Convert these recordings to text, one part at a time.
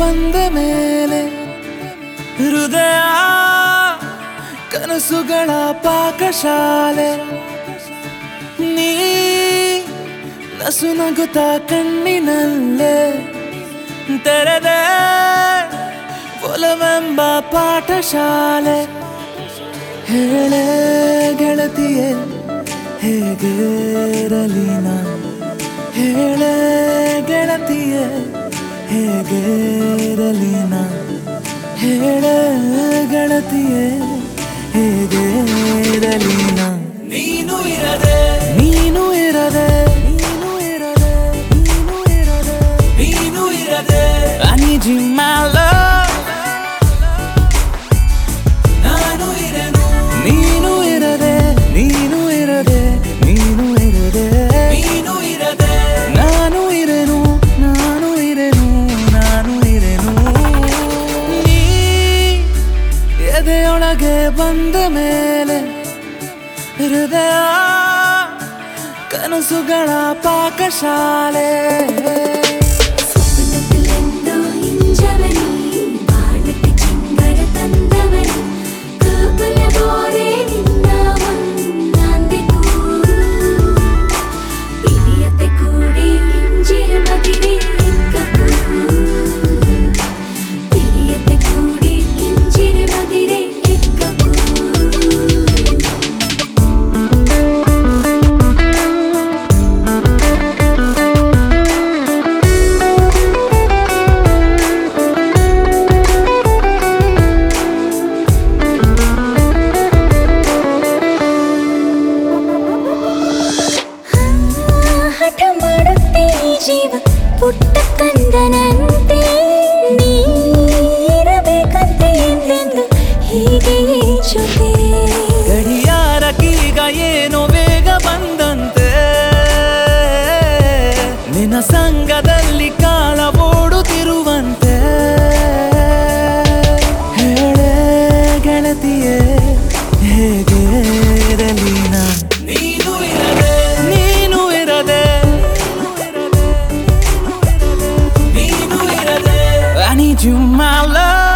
ಬಂದ ಮೇಲೆ ಹೃದಯ ಕನಸುಗಳ ಪಾಕಶಾಲೆ ನೀ ನಸು ನಗುತ್ತ ಕಣ್ಣಿನಲ್ಲೇ ತೆರೆದೆ ಒಲವೆಂಬ ಪಾಠಶಾಲೆ ಹೇಳೆ ಗೆಳತಿಯೇ ಹೇಗಿರಲಿ ನಾ ಹೇಳೆ ಗೆಳತಿಯೇ ಹೇಗಿರಲಿ ನಾ ಹೇಳೆ ಗೆಳತಿಯೇ ಹೇಗಿರಲಿ ನಾ ನೀನು ಇರದೆ ನೀನು ಇರದೆ ನೀನು ಇರದೆ ನೀನು ಇರದೆ ನೀನು ಇರದೆ I need you my love ನಾನು ಇರನು ನೀನು ಇರದೆ ನೀನು ಇರದೆ ನೀನು ಇರದೆ ನೀನು ಇರದೆ ನಾನು ಇರೆನು ನಾನು ಇರೆನು ನಾನು ಇರೆನು ನೀ ಎದೆಯೊಳಗೆ ಬಂದ ಮೇಲೆ ಹೃದಯ ಕನಸುಗಳ ಪಾಕಶಾಲೆ സ്വപ്നത്തിലെന്തോ ഇഞ്ചവനി വാഴത്ത് ചിങ്കര തന്തവനി കാപ്പല പോലെ നിന്ന ഒന്നാന്തി കൂരു പിരിയത്തെ കൂടി ഇഞ്ചിരമതിരെ എക്കപ്പൂ പിരിയത്തെ കൂടി ഇഞ്ചിരമതിരെ എക്കപ്പൂ ಹಠ ಮಾಡುತ್ತೆ ಈ ಜೀವ ಪುಟ್ಟ ಕಂದನಂತೆ ನೀರಬೇಕಂತೆ ಎಂದೆಂದು ಹೀಗೆ ಜೊತೆ ಗಡಿಯಾರಕ್ಕೀಗ ಏನೋ ಬೇಗ ಬಂದಂತೆ ನಿನ್ನ ಸಂಘದಲ್ಲಿ ಕಾಲ ಓಡುತ್ತಿರುವಂತೆ ಹೇಳೆ ಗೆಳತಿಯೇ ಹೇಗೆ ಇರಲಿ ನಾ ನೀನು ಇರದೆ ನೀನು ಇರದೆ ನೀನು ಇರದೆ I need you my love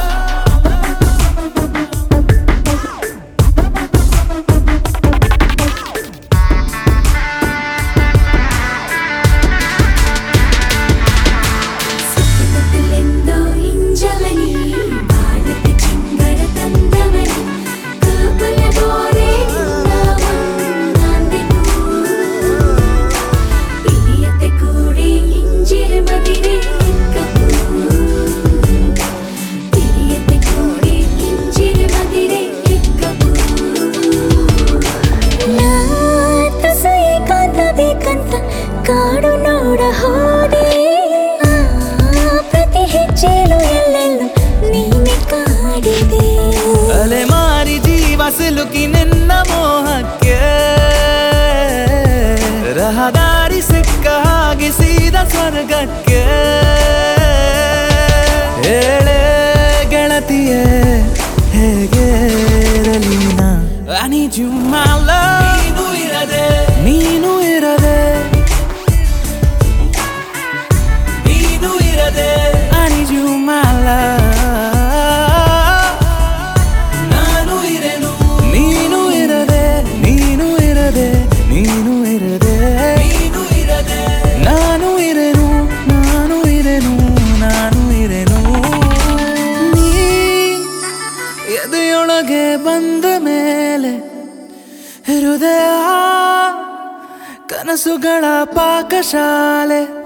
സ്വപ്നത്തിലെന്തോ ഇഞ്ചവനി വാഴത്ത് ചിങ്കര തന്തവനി കാപ്പല പോലെ നിന്ന ഒന്നാന്തി കൂരു പിരിയത്തെ കൂടി ഇഞ്ചിരമതിരെ എക്കപ്പൂ പിരിയത്തെ കൂടി ഇഞ്ചിരമതിരെ ಎಕ್ಕಪೂ ನಾತಸ ಏಕಾಂತ ಬೇಕಂತ ಕಾಡು ನೋಡ ಹೋದೆ ಆ, ಪ್ರತಿ ಹೆಜ್ಜೆಲು ಎಲ್ಲೆಲ್ಲೂ ನೀನೆ ಕಾಡಿದೆ ಅಲೆಮಾರಿ ಜೀವ ಸಿಲುಕಿ ನಿನ್ನ ಮೋಹಕ್ಕೆ ರಹದಾರಿ ಸಿಕ್ಕ ಹಾಗೆ ಸೀದ ಸ್ವರ್ಗಕ್ಕೆ ಹೇಳೆ ಗೆಳತಿಯೇ ಹೇಗೆ ಇರಲಿ ನಾ I need you my love ನೀನು ಇರದೆ ನೀನು ಇರದೆ ನೀನು ಇರದೆ I need you my love ನಾನು ಇರೆನು ನೀನು ಇರದೆ ನೀನು ಇರದೆ ನೀನು ಇರದೆ ನೀನು ಇರದೆ ನಾನು ಇರೆನು ನಾನು ಇರೆನು ನಾನು ಇರೆನು ನೀ ಎದೆಯೊಳಗೆ ಬಂದ ಮೇಲೆ ಹೃದಯ ಕನಸುಗಳ ಪಾಕಶಾಲೆ